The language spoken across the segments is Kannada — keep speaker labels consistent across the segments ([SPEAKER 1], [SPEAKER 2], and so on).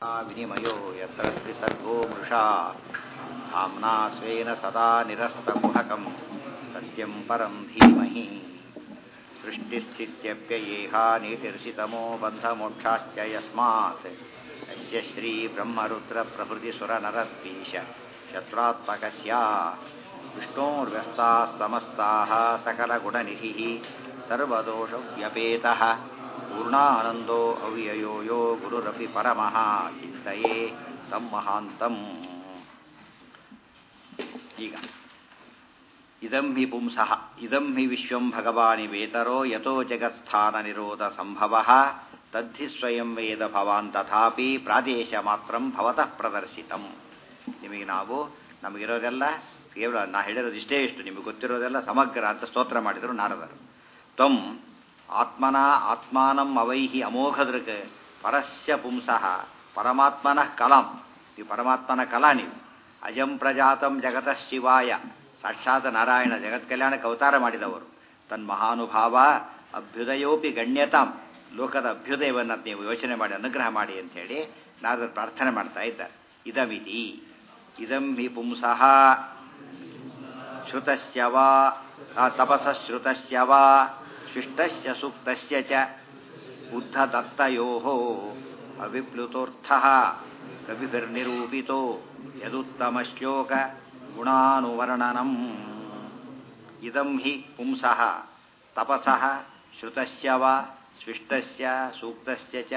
[SPEAKER 1] विनिमयो यत्र त्रिसर्गो मृषा धाम्ना स्वेन सदा निरस्तकुहकं सत्यं परं धीमहि सृष्टिस्थित्यप्ययेहानीतिर्षितमो बन्धमोक्षाश्च यस्मात् यस्य श्रीब्रह्मरुद्रप्रभृतिसुरनरद्वीष शत्रुत्मकस्य विष्णोर्व्यस्तास्तमस्ताः सकलगुणनिधिः सर्वदोषव्यपेतः पूर्णानन्दो अव्ययो यो गुरुरपि परमः ಚಿಂತೆಯೇ ತಂ ಮಹಾಂತಂ ಈಗ ಇದಂ ಹಿ ಪುಂಸಃ ಇದಂ ಹಿ ವಿಶ್ವಂ ಭಗವಾನಿ ವೇತರೋ ಯತೋ ಜಗತ್ಸ್ಥಾನ ನಿರೋಧ ಸಂಭವ ತದ್ಧಿ ಸ್ವಯಂ ವೇದ ಭವಾನ್ ತಥಾಪಿ ಪ್ರಾದೇಶ ಮಾತ್ರಂ ಭವತಃ ಪ್ರದರ್ಶಿತಂ ನಿಮಗೆ ನಾವು ನಮಗಿರೋದೆಲ್ಲ ಕೇವಲ ನಾ ಹೇಳಿರೋದು ಇಷ್ಟೇ ಇಷ್ಟು ನಿಮಗೆ ಗೊತ್ತಿರೋದೆಲ್ಲ ಸಮಗ್ರ ಅಂತ ಸ್ತೋತ್ರ ಮಾಡಿದರು ನಾರದರು ತ್ವಂ ಆತ್ಮನ ಆತ್ಮಾನಂ ಅವೈಹಿ ಅಮೋಘದೃಕ್ ಪರಸ್ಯ ಪುಂಸಃ ಪರಮಾತ್ಮನಃ ಕಲಾಂ ನೀವು ಪರಮಾತ್ಮನ ಕಲಾ ನೀವು ಅಜಂ ಪ್ರಜಾತಂ ಜಗತಃ ಶಿವಾಯ ಸಾಕ್ಷಾತ್ ನಾರಾಯಣ ಜಗತ್ ಕಲ್ಯಾಣಕ್ಕೆ ಅವತಾರ ಮಾಡಿದವರು ತನ್ ಮಹಾನುಭಾವ ಅಭ್ಯುದಯೋಪಿ ಗಣ್ಯತಾಂ ಲೋಕದ ಅಭ್ಯುದಯವನ್ನು ನೀವು ಯೋಚನೆ ಮಾಡಿ ಅನುಗ್ರಹ ಮಾಡಿ ಅಂತೇಳಿ ನಾರದರು ಪ್ರಾರ್ಥನೆ ಮಾಡ್ತಾ ಇದ್ದಾರೆ ಇದಮಿತಿ ಇದಂ ಹಿ ಪುಂಸಃ ಶ್ರುತಸ್ಯ ವಾ ತಪಸಶ್ರುತಸ್ಯ ವಾ ಶಿಷ್ಟಸ್ಯ ಸೂಕ್ತಸ್ಯ ಚ ಬುದ್ಧದತ್ತಯೋಃ ಅವಿಪ್ಲುತೋರ್ಥಃ ಕವಿಭಿರ್ನಿರೂಪಿತೋ ಯದುತ್ತಮಶ್ಲೋಕ ಗುಣಾನುವರ್ಣನಂ ಇದಂ ಹಿ ಪುಂಸಃ ತಪಸಃ ಶ್ರುತಸ್ಯ ವಾ ಸ್ವಿಷ್ಟಸ್ಯ ಸೂಕ್ತಸ್ಯ ಚ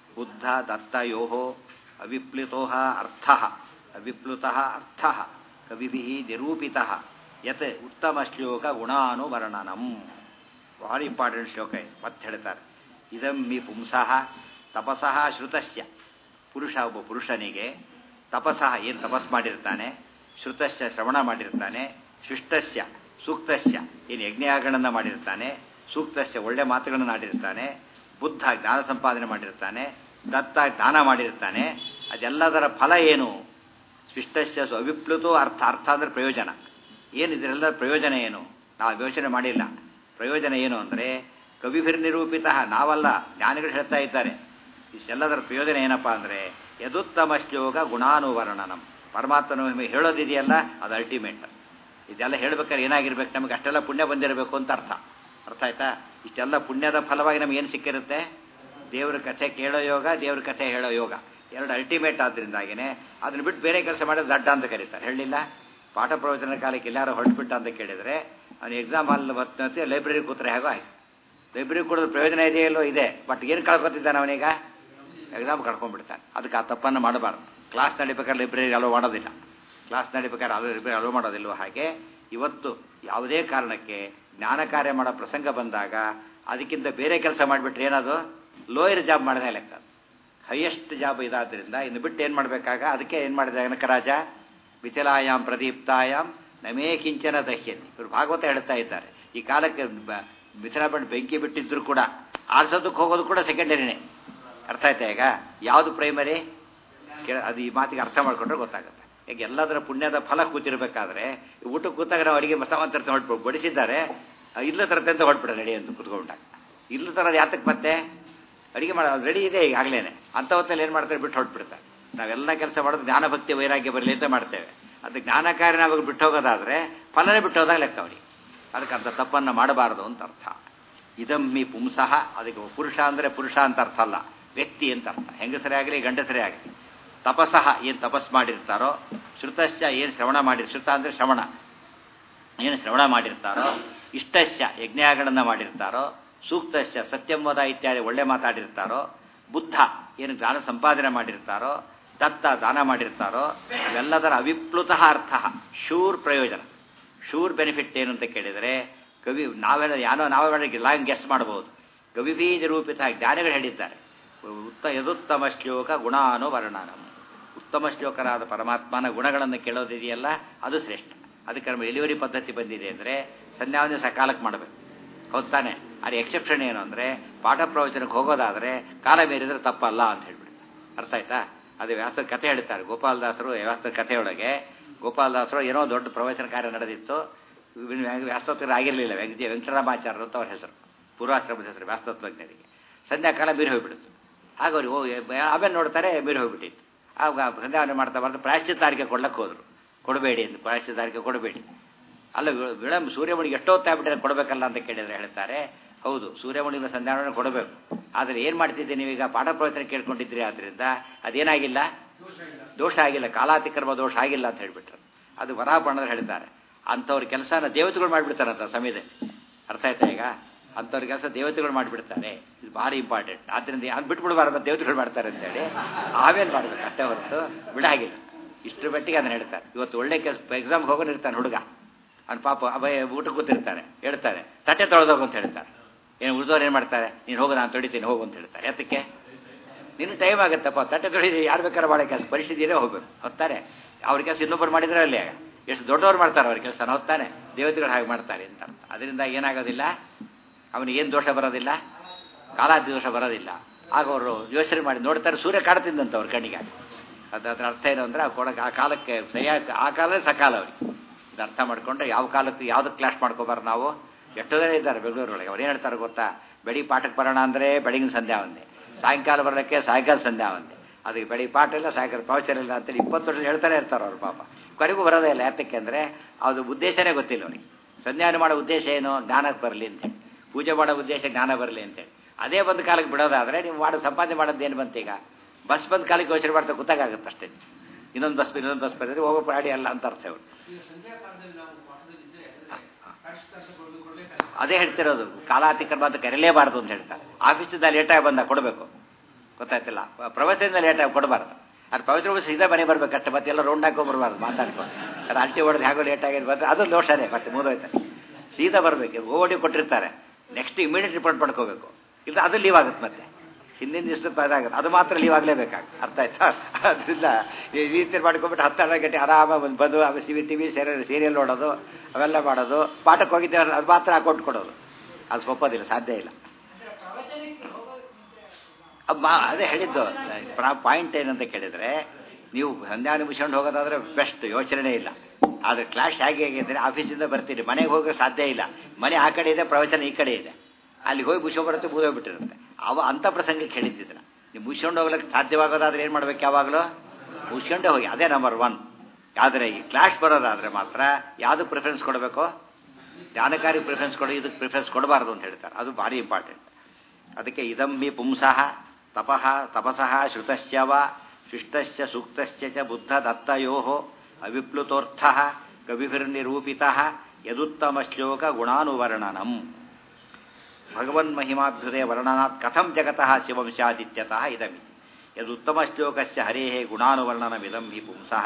[SPEAKER 1] ಬುದ್ಧದತ್ತಯೋಃ ಅವಿಪ್ಲುತೋಃ ಅರ್ಥಃ ಅವಿಪ್ಲುತಃ ಅರ್ಥಃ ಕವಿಭಿಃ ನಿರೂಪಿತಃ ಯತ್ ಉತ್ತಮಶ್ಲೋಕ ಗುಣಾನುವರ್ಣನಂ ಭಾಳ ಇಂಪಾರ್ಟೆಂಟ್ ಶ್ಲೋಕ ಮತ್ತೆ ಹೇಳ್ತಾರೆ ಇದಂ ಮಿ ಪುಂಸಃ ತಪಸಃ ಶ್ರುತಸ್ಯ ಪುರುಷ ಒಬ್ಬ ಪುರುಷನಿಗೆ ತಪಸಃ ಏನು ತಪಸ್ ಮಾಡಿರ್ತಾನೆ ಶ್ರುತಸ್ಯ ಶ್ರವಣ ಮಾಡಿರ್ತಾನೆ ಶಿಷ್ಟಸ್ಯ ಸೂಕ್ತಸ್ಯ ಏನು ಯಜ್ಞಯಾಗಣನ ಮಾಡಿರ್ತಾನೆ ಸೂಕ್ತಸ್ಯ ಒಳ್ಳೆ ಮಾತುಗಳನ್ನು ಆಡಿರ್ತಾನೆ ಬುದ್ಧ ಜ್ಞಾನ ಸಂಪಾದನೆ ಮಾಡಿರ್ತಾನೆ ದತ್ತ ದಾನ ಮಾಡಿರ್ತಾನೆ ಅದೆಲ್ಲದರ ಫಲ ಏನು ಶಿಷ್ಟಸ್ಯ ಅವಿಪ್ಲುತೋ ಅರ್ಥ ಅರ್ಥ ಅಂದರೆ ಪ್ರಯೋಜನ ಏನು ಇದರೆಲ್ಲ ಪ್ರಯೋಜನ ಏನು ನಾವು ಯೋಚನೆ ಮಾಡಿಲ್ಲ ಪ್ರಯೋಜನ ಏನು ಅಂದರೆ ಕವಿಭಿರ್ನಿರೂಪಿತ ನಾವಲ್ಲ ಜ್ಞಾನಿಗಳು ಹೇಳ್ತಾ ಇದ್ದಾರೆ ಇಷ್ಟೆಲ್ಲದರ ಪ್ರಯೋಜನ ಏನಪ್ಪ ಅಂದರೆ ಯದುತ್ತಮ ಶ್ಲೋಕ ಗುಣಾನುವರ್ಣನಂ ಪರಮಾತ್ಮನ ಹೇಳೋದಿದೆಯಲ್ಲ ಅದು ಅಲ್ಟಿಮೇಟ್ ಇದೆಲ್ಲ ಹೇಳ್ಬೇಕಾದ್ರೆ ಏನಾಗಿರ್ಬೇಕು ನಮಗೆ ಅಷ್ಟೆಲ್ಲ ಪುಣ್ಯ ಬಂದಿರಬೇಕು ಅಂತ ಅರ್ಥ ಅರ್ಥ ಆಯ್ತಾ ಇಷ್ಟೆಲ್ಲ ಪುಣ್ಯದ ಫಲವಾಗಿ ನಮ್ಗೆ ಏನು ಸಿಕ್ಕಿರುತ್ತೆ ದೇವ್ರ ಕಥೆ ಕೇಳೋ ಯೋಗ ದೇವ್ರ ಕಥೆ ಹೇಳೋ ಯೋಗ ಎರಡು ಅಲ್ಟಿಮೇಟ್ ಆದ್ರಿಂದಾಗಿನೇ ಅದನ್ನ ಬಿಟ್ಟು ಬೇರೆ ಕೆಲಸ ಮಾಡೋದು ದಡ್ಡ ಅಂತ ಕರೀತಾರೆ ಹೇಳಿಲ್ಲ ಪಾಠ ಪ್ರವಚನ ಕಾಲಕ್ಕೆ ಎಲ್ಲಾರು ಹೊರಟ್ಬಿಟ್ಟ ಅಂತ ಕೇಳಿದರೆ ಅವನು ಎಕ್ಸಾಮ್ ಹಾಲ್ ಬರ್ತಂತೆ ಲೈಬ್ರರಿ ಕೂತ್ರೆ ಹೇಗೋ ಆಯ್ತು ಲೈಬ್ರರಿ ಕೊಡೋದು ಪ್ರಯೋಜನ ಇದೆಯೋ ಇಲ್ಲೋ ಇದೆ ಬಟ್ ಏನು ಕಳ್ಕೊತಿದ್ದಾನೆ ಅವನೀಗ ಎಕ್ಸಾಮ್ ಕಳ್ಕೊಂಡ್ಬಿಡ್ತಾನೆ ಅದಕ್ಕೆ ಆ ತಪ್ಪನ್ನು ಮಾಡಬಾರ್ದು ಕ್ಲಾಸ್ ನಡಿಬೇಕಾದ್ರೆ ಲೈಬ್ರರಿ ಅಲೋ ಮಾಡೋದಿಲ್ಲ ಕ್ಲಾಸ್ ನಡಿಬೇಕಾದ್ರೆ ಅದು ಲೈಬ್ರರಿ ಅಲೋ ಮಾಡೋದಿಲ್ವೋ ಹಾಗೆ ಇವತ್ತು ಯಾವುದೇ ಕಾರಣಕ್ಕೆ ಜ್ಞಾನ ಕಾರ್ಯ ಮಾಡೋ ಪ್ರಸಂಗ ಬಂದಾಗ ಅದಕ್ಕಿಂತ ಬೇರೆ ಕೆಲಸ ಮಾಡಿಬಿಟ್ರೆ ಏನದು ಲೋಯರ್ ಜಾಬ್ ಮಾಡಿದೆ ಲೆಕ್ಕ ಹೈಯೆಸ್ಟ್ ಜಾಬ್ ಇದಾದ್ರಿಂದ ಇನ್ನು ಬಿಟ್ಟು ಏನು ಮಾಡಬೇಕಾಗ ಅದಕ್ಕೆ ಏನು ಮಾಡಿದೆ ಕನಕರಾಜ ವಿಚಲಾಯಾಮ್ ಪ್ರದೀಪ್ತಾಯಾಮ್ ನಮೇ ಕಿಂಚನ ದಹ್ಯತಿ ಇವರು ಭಾಗವತ ಹೇಳ್ತಾ ಇದ್ದಾರೆ ಈ ಕಾಲಕ್ಕೆ ಮಿಥಿಲಾ ಬಂದು ಬೆಂಕಿ ಬಿಟ್ಟಿದ್ರು ಕೂಡ ಆರಿಸೋದಕ್ಕೆ ಹೋಗೋದು ಕೂಡ ಸೆಕೆಂಡರಿನೇ ಅರ್ಥ ಆಯ್ತಾ ಈಗ ಯಾವುದು ಪ್ರೈಮರಿ ಅದು ಈ ಮಾತಿಗೆ ಅರ್ಥ ಮಾಡ್ಕೊಂಡ್ರೆ ಗೊತ್ತಾಗುತ್ತೆ ಈಗ ಎಲ್ಲದರ ಪುಣ್ಯದ ಫಲ ಕೂತಿರ್ಬೇಕಾದ್ರೆ ಊಟಕ್ಕೆ ಕೂತಾಗ ನಾವು ಅಡಿಗೆ ಮಸಾವಂತ ಹೊಟ್ಬಿಟ್ಟು ಬಡಿಸಿದ್ದಾರೆ ಇಲ್ಲ ತರತೆ ಅಂತ ಹೊಟ್ಬಿಡ ರೆಡಿ ಅಂತ ಕುತ್ಕೊಂಡಾಗ ಇಲ್ಲ ತರದ ಯಾತಕ್ಕೆ ಮತ್ತೆ ಅಡಿಗೆ ಮಾಡೋ ರೆಡಿ ಇದೆ ಈಗಾಗಲೇ ಅಂಥ ಹೊತ್ತಲ್ಲಿ ಏನು ಮಾಡ್ತಾರೆ ಬಿಟ್ಟು ಹೊಟ್ಬಿಡ್ತಾರೆ ನಾವೆಲ್ಲ ಕೆಲಸ ಮಾಡೋದು ಜ್ಞಾನ ಭಕ್ತಿ ವೈರಾಗ್ಯ ಬರಲಿ ಅಂತ ಮಾಡ್ತೇವೆ ಅದು ಜ್ಞಾನ ಕಾರ್ಯ ನಾವು ಬಿಟ್ಟು ಹೋಗೋದಾದ್ರೆ ಫಲನೇ ಬಿಟ್ಟು ಹೋದಾಗ ಲೆಕ್ಕ ಅವರಿಗೆ ಅದಕ್ಕೆ ಅಂಥ ತಪ್ಪನ್ನು ಮಾಡಬಾರದು ಅಂತ ಅರ್ಥ ಇದಮ್ಮಿ ಪುಂಸಃ ಅದಕ್ಕೆ ಪುರುಷ ಅಂದರೆ ಪುರುಷ ಅಂತ ಅರ್ಥ ಅಲ್ಲ ವ್ಯಕ್ತಿ ಅಂತ ಅರ್ಥ ಹೆಂಗಸರೇ ಆಗಲಿ ಗಂಡಸರೇ ಆಗಲಿ ತಪಸ್ಸಃ ಏನು ತಪಸ್ ಮಾಡಿರ್ತಾರೋ ಶ್ರುತಶ್ಚ ಏನು ಶ್ರವಣ ಮಾಡಿ ಶ್ರುತ ಅಂದರೆ ಶ್ರವಣ ಏನು ಶ್ರವಣ ಮಾಡಿರ್ತಾರೋ ಇಷ್ಟಶ್ಚ ಯಜ್ಞಯಾಗಣನ ಮಾಡಿರ್ತಾರೋ ಸೂಕ್ತಶ್ಚ ಸತ್ಯಂವದ ಇತ್ಯಾದಿ ಒಳ್ಳೆ ಮಾತಾಡಿರ್ತಾರೋ ಬುದ್ಧ ಏನು ಜ್ಞಾನ ಸಂಪಾದನೆ ಮಾಡಿರ್ತಾರೋ ದತ್ತ ದಾನ ಮಾಡಿರ್ತಾರೋ ಇವೆಲ್ಲದರ ಅವಿಪ್ಲುತ ಅರ್ಥ ಶೂರ್ ಪ್ರಯೋಜನ ಶೂರ್ ಬೆನಿಫಿಟ್ ಏನು ಅಂತ ಕೇಳಿದರೆ ಕವಿ ನಾವೆಲ್ಲ ಯಾನೋ ನಾವೇ ಲಾಂಗ್ ಗೆಸ್ ಮಾಡಬಹುದು ಕವಿಬೀಜ ರೂಪಿತ ಜ್ಞಾನಿಗಳು ಹೇಳಿದ್ದಾರೆ ಉತ್ತ ಯದುತ್ತಮ ಶ್ಲೋಕ ಗುಣಾನುವರ್ಣನಂ ಉತ್ತಮ ಶ್ಲೋಕರಾದ ಪರಮಾತ್ಮನ ಗುಣಗಳನ್ನು ಕೇಳೋದಿದೆಯಲ್ಲ ಅದು ಶ್ರೇಷ್ಠ ಅದಕ್ಕೆ ನಮ್ಮ ಡೆಲಿವರಿ ಪದ್ಧತಿ ಬಂದಿದೆ ಅಂದರೆ ಸಂಧ್ಯಾವಂದ ಸಕಾಲಕ್ಕೆ ಮಾಡಬೇಕು ಹೌದಾನೆ ಅದು ಎಕ್ಸೆಪ್ಷನ್ ಏನು ಅಂದರೆ ಪಾಠ ಪ್ರವಚನಕ್ಕೆ ಹೋಗೋದಾದರೆ ಕಾಲ ಮೀರಿದ್ರೆ ತಪ್ಪಲ್ಲ ಅಂತ ಹೇಳ್ಬಿಡ್ತಾರೆ ಅರ್ಥ ಆಯ್ತಾ ಅದು ವ್ಯಾಸದ ಕಥೆ ಹೇಳ್ತಾರೆ ಗೋಪಾಲದಾಸರು ವ್ಯಾಸದ ಕಥೆಯೊಳಗೆ ಗೋಪಾಲದಾಸರು ಏನೋ ದೊಡ್ಡ ಪ್ರವಚನ ಕಾರ್ಯ ನಡೆದಿತ್ತು ವ್ಯಾಸತ್ವರು ಆಗಿರಲಿಲ್ಲ ವೆಂಕಟ ವೆಂಕಟರಾಮಾಚಾರ್ಯರು ಅಂತ ಅವ್ರ ಹೆಸರು ಪೂರ್ವಾಶ್ರಮದ ಹೆಸರು ವ್ಯಾಸತ್ವಜ್ಞರಿಗೆ ಸಂಧ್ಯಾಕಾಲ ಮೀರಿ ಹೋಗ್ಬಿಡುತ್ತೆ ಆಗ ಅವ್ರಿಗೆ ಹೋಗಿ ಆಮೇಲೆ ನೋಡ್ತಾರೆ ಮೀರಿ ಹೋಗ್ಬಿಟ್ಟಿತ್ತು ಆಗ ಸಂಧ್ಯಾವನೆ ಮಾಡ್ತಾ ಬರ್ತಾ ಪ್ರಾಯಶ್ಚಿತ್ತಾರಿಕೆ ಕೊಡ್ಲಕ್ಕೆ ಹೋದ್ರು ಕೊಡಬೇಡಿ ಅಂತ ಪ್ರಾಯಶ್ಚಿತ್ತಾರಿಕೆ ಕೊಡಬೇಡಿ ಅಲ್ಲ ವಿ- ವಿಳಂಬ ಸೂರ್ಯಮಣಿಗೆ ಎಷ್ಟೋ ಹೊತ್ತಾಗ್ಬಿಟ್ರೆ ಕೊಡಬೇಕಲ್ಲ ಅಂತ ಕೇಳಿದ್ರೆ ಹೇಳ್ತಾರೆ ಹೌದು ಸೂರ್ಯಮಣಿನ ಸಂಧ್ಯಾವನೆ ಕೊಡಬೇಕು ಆದರೆ ಏನು ಮಾಡ್ತಿದ್ದೆ ನೀವೀಗ ಪಾಠ ಪ್ರವಚನ ಕೇಳ್ಕೊಂಡಿದ್ರಿ ಆದ್ದರಿಂದ ಅದೇನಾಗಿಲ್ಲ ದೋಷ ಆಗಿಲ್ಲ ಕಾಲಾತಿಕ್ರಮ ದೋಷ ಆಗಿಲ್ಲ ಅಂತ ಹೇಳ್ಬಿಟ್ರು ಅದು ವರಾಪಣದಲ್ಲಿ ಹೇಳ್ತಾರೆ ಅಂಥವ್ರ ಕೆಲಸನ ದೇವತೆಗಳು ಮಾಡಿಬಿಡ್ತಾರೆ ಅಂತ ಸಮಯದಲ್ಲಿ ಅರ್ಥ ಆಯ್ತಾ ಈಗ ಅಂಥವ್ರ ಕೆಲಸ ದೇವತೆಗಳು ಮಾಡಿಬಿಡ್ತಾರೆ ಇದು ಭಾರಿ ಇಂಪಾರ್ಟೆಂಟ್ ಆದ್ದರಿಂದ ಅದು ಬಿಟ್ಬಿಡ್ಬಾರ್ದು ದೇವತೆಗಳು ಮಾಡ್ತಾರೆ ಅಂತೇಳಿ ಆಮೇಲೆ ಮಾಡಬೇಕು ಅಷ್ಟೇ ಹೊರತು ಬಿಡಾಗಿಲ್ಲ ಇಷ್ಟರ ಮಟ್ಟಿಗೆ ಅದನ್ನ ಹೇಳ್ತಾರೆ ಇವತ್ತು ಒಳ್ಳೆ ಕೆಲಸ ಎಕ್ಸಾಮ್ಗೆ ಹೋಗೋನು ಇರ್ತಾನೆ ಹುಡುಗ ಅವ್ನ ಪಾಪ ಅಭಯ ಊಟಕ್ಕೆ ಕೂತಿರ್ತಾರೆ ಹೇಳ್ತಾರೆ ತಟ್ಟೆ ತೊಳೆದೋಗು ಅಂತ ಹೇಳ್ತಾರೆ ಏನು ಉಳಿದವ್ರು ಏನು ಮಾಡ್ತಾರೆ ನೀನು ಹೋಗು ನಾನು ತೊಳಿತೀನಿ ಹೋಗು ಅಂತ ಹೇಳ್ತಾರೆ ಯಾತಕ್ಕೆ ನಿನ್ನ ಟೈಮ್ ಆಗುತ್ತಪ್ಪ ತಟ್ಟೆ ತೊಳಿದು ಯಾರು ಬೇಕಾದ್ರೆ ಮಾಡೋ ಕೆಲಸ ಪರಿಸ್ಥಿತಿಯೇ ಹೋಗ್ಬೇಕು ಹೊತ್ತಾರೆ ಅವ್ರ ಕೆಲಸ ಇನ್ನೊಬ್ಬರು ಮಾಡಿದ್ರೆ ಅಲ್ಲಿ ಎಷ್ಟು ದೊಡ್ಡವ್ರು ಮಾಡ್ತಾರೆ ಅವ್ರ ಕೆಲಸ ಹೊತ್ತಾನೆ ದೇವತೆಗಳು ಹಾಗೆ ಮಾಡ್ತಾರೆ ಅಂತ ಅರ್ಥ ಅದರಿಂದ ಏನಾಗೋದಿಲ್ಲ ಅವನಿಗೇನು ದೋಷ ಬರೋದಿಲ್ಲ ಕಾಲಾದಿ ದೋಷ ಬರೋದಿಲ್ಲ ಆಗ ಅವರು ಯೋಚನೆ ಮಾಡಿ ನೋಡ್ತಾರೆ ಸೂರ್ಯ ಕಾಡ್ತಿದ್ದಂತ ಅವ್ರ ಕಣ್ಣಿಗೆ ಅದು ಅದ್ರ ಅರ್ಥ ಏನು ಅಂದರೆ ಆ ಕೊಡಕ್ಕೆ ಆ ಕಾಲಕ್ಕೆ ಸರಿಯಾಗಿ ಆ ಕಾಲವೇ ಸಕಾಲ ಅವ್ರಿಗೆ ಇದು ಅರ್ಥ ಮಾಡ್ಕೊಂಡ್ರೆ ಯಾವ ಕಾಲಕ್ಕೆ ಯಾವುದಕ್ಕೆ ಕ್ಲಾಸ್ ಮಾಡ್ಕೋಬಾರ್ದು ನಾವು ಎಷ್ಟೋ ಜನ ಇದ್ದಾರೆ ಬೆಂಗಳೂರೊಳಗೆ ಅವ್ರು ಏನು ಹೇಳ್ತಾರೆ ಗೊತ್ತಾ ಬೆಳಿಗ್ಗೆ ಪಾಠಕ್ಕೆ ಬರೋಣ ಅಂದರೆ ಬೆಳಗಿನ ಸಂಧ್ಯಾ ಒಂದೇ ಸಾಯಂಕಾಲ ಬರೋಕ್ಕೆ ಸಾಯಂಕಾಲ ಸಂಧ್ಯಾ ಒಂದೇ ಅದಕ್ಕೆ ಬೆಳಿಗ್ಗೆ ಪಾಠ ಇಲ್ಲ ಸಾಯಂಕಾಲ ಪ್ರವಚನ ಇಲ್ಲ ಅಂತೇಳಿ ಇಪ್ಪತ್ತು ವರ್ಷ ಹೇಳ್ತಾನೆ ಇರ್ತಾರೆ ಅವ್ರು ಪಾಪ ಕೊನೆಗೂ ಬರೋದೇ ಇಲ್ಲ ಯಾತಕ್ಕೆ ಅಂದರೆ ಅದು ಉದ್ದೇಶನೇ ಗೊತ್ತಿಲ್ಲ ಅವ್ರಿಗೆ ಸಂಧ್ಯಾನ ಮಾಡೋ ಉದ್ದೇಶ ಏನು ಜ್ಞಾನಕ್ಕೆ ಬರಲಿ ಅಂತೇಳಿ ಪೂಜೆ ಮಾಡೋ ಉದ್ದೇಶ ಜ್ಞಾನ ಬರಲಿ ಅಂತೇಳಿ ಅದೇ ಒಂದು ಕಾಲಕ್ಕೆ ಬಿಡೋದಾದರೆ ನೀವು ಮಾಡೋ ಸಂಪಾದನೆ ಮಾಡೋದು ಏನು ಬಂತೀಗ ಬಸ್ ಬಂದ ಕಾಲಕ್ಕೆ ಯೋಚನೆ ಮಾಡ್ತಾ ಗೊತ್ತಾಗುತ್ತೆ ಅಷ್ಟೇ ಇನ್ನೊಂದು ಬಸ್ ಇನ್ನೊಂದು ಬಸ್ ಬಂದರೆ ಹೋಗೋ ಪ್ರಾಣಿ ಅಲ್ಲ ಅಂತ ಅರ್ಥ ಅವರು ಅದೇ ಹೇಳ್ತಿರೋದು ಕಾಲಾತಿಕ್ರಮ ಅಂತ ಕರೀಲೇಬಾರ್ದು ಅಂತ ಹೇಳ್ತಾರೆ ಆಫೀಸಿಂದ ಲೇಟಾಗಿ ಬಂದಾಗ ಕೊಡಬೇಕು ಗೊತ್ತಾಯ್ತಿಲ್ಲ ಪ್ರವಚನದಿಂದ ಲೇಟಾಗಿ ಕೊಡಬಾರ್ದು ಅದು ಪವಿತ್ರ ಸೀದಾ ಮನೆ ಬರ್ಬೇಕಷ್ಟೇ ಮತ್ತೆ ಎಲ್ಲ ರೌಂಡ್ ಹಾಕೋ ಬರಬಾರ್ದು ಮಾತಾಡ್ಕೊಂಡು ಅದು ಅಲ್ಟಿ ಹೊಡೆದು ಹೇಗೋ ಲೇಟ್ ಆಗಿದೆ ಬಂದರೆ ಅದು ದೋಷನೇ ಮತ್ತೆ ಮುಗಿದೋಯ್ತಾರೆ ಸೀದಾ ಬರಬೇಕು ಓಡಿ ಕೊಟ್ಟಿರ್ತಾರೆ ನೆಕ್ಸ್ಟ್ ಇಮಿಡಿಯೇಟ್ ರಿಪೋರ್ಟ್ ಮಾಡ್ಕೋಬೇಕು ಇಲ್ಲ ಅದು ಲೀವ್ ಆಗುತ್ತೆ ಮತ್ತೆ ಹಿಂದಿನ ದಿವಸದ ಇದಾಗುತ್ತೆ ಅದು ಮಾತ್ರ ಲೀವ್ ಆಗಲೇಬೇಕಾಗುತ್ತೆ ಅರ್ಥ ಆಯ್ತಾ ಅದರಿಂದ ಈ ರೀತಿ ಮಾಡ್ಕೊಂಬಿಟ್ಟು ಹತ್ತೆರಡು ಗಂಟೆ ಆರಾಮ ಬಂದು ಬಂದು ಆಮೇಲೆ C V T V serial serial ನೋಡೋದು ಅವೆಲ್ಲ ಮಾಡೋದು ಪಾಠಕ್ಕೆ ಹೋಗಿದ್ದೇವೆ ಅದು ಮಾತ್ರ ಹಾಕೊಟ್ಟು ಕೊಡೋದು ಅದು ಒಪ್ಪೋದಿಲ್ಲ ಸಾಧ್ಯ ಇಲ್ಲ ಅದ್ ಮಾ- ಅದೇ ಹೇಳಿದ್ದು ಪಾಯಿಂಟ್ ಏನಂತ ಕೇಳಿದ್ರೆ ನೀವು ಸಂಧ್ಯಾನ ಮುಗಿಸ್ಕೊಂಡು ಹೋಗೋದಾದ್ರೆ ಬೆಸ್ಟ್ ಯೋಚನೆ ಇಲ್ಲ ಆದರೆ ಕ್ಲಾಸ್ ಹೇಗೆ ಹೇಗಿದ್ರೆ ಆಫೀಸಿಂದ ಬರ್ತೀರಿ ಮನೆಗೆ ಹೋಗೋ ಸಾಧ್ಯ ಇಲ್ಲ ಮನೆ ಆ ಕಡೆ ಇದೆ ಪ್ರವಚನ ಈ ಕಡೆ ಇದೆ ಅಲ್ಲಿ ಹೋಗಿ ಮುಗಿಸ್ಕೊಂಡು ಬರುತ್ತೆ ಮುಗಿದೋಗ್ಬಿಟ್ಟಿರುತ್ತೆ ಅವ ಅಂಥ ಪ್ರಸಂಗಕ್ಕೆ ಹೇಳಿದ್ದಿದ್ರ ನೀವು ಮುಗಿಸ್ಕೊಂಡು ಹೋಗ್ಲಿಕ್ಕೆ ಸಾಧ್ಯವಾಗೋದಾದ್ರೆ ಏನು ಮಾಡ್ಬೇಕು ಯಾವಾಗಲೂ ಮುಗಿಸ್ಕೊಂಡೇ ಹೋಗಿ ಅದೇ ನಂಬರ್ ಒನ್ ಆದರೆ ಈ ಕ್ಲಾಸ್ ಬರೋದಾದ್ರೆ ಮಾತ್ರ ಯಾವುದಕ್ಕೆ ಪ್ರಿಫರೆನ್ಸ್ ಕೊಡಬೇಕು ಧ್ಯಾನಕಾರಿ ಪ್ರಿಫರೆನ್ಸ್ ಕೊಡಿ ಇದಕ್ಕೆ ಪ್ರಿಫರೆನ್ಸ್ ಕೊಡಬಾರ್ದು ಅಂತ ಹೇಳ್ತಾರೆ ಅದು ಭಾರಿ ಇಂಪಾರ್ಟೆಂಟ್ ಅದಕ್ಕೆ ಇದಂ ಹಿ ಪುಂಸಃ ತಪಃ ತಪಸಃ ಶ್ರುತಶ್ಚ ವ ಶಿಷ್ಟಶ್ಚ ಸೂಕ್ತಶ್ಚ ಚ ಬುದ್ಧ ದತ್ತಯೋ ಅವಿಪ್ಲುತೋರ್ಥ ಕವಿಭಿರ್ನಿರೂಪಿತಃ ಯದುತ್ತಮ ಶ್ಲೋಕ ಗುಣಾನುವರ್ಣನಂ ಭಗವನ್ಮಹಿಮಾಭ್ಯುದಯ ವರ್ಣನಾತ್ ಕಥಂ ಜಗತಃ ಶಿವಂ ಸ್ಯಾದಿತ್ಯತಃ ಇದಮಿತಿ ಯದುತ್ತಮ ಶ್ಲೋಕಸ್ಯ ಹರೇಃ ಗುಣಾನುವರ್ಣನಮಿದಂ ಹಿ ಪುಂಸಃ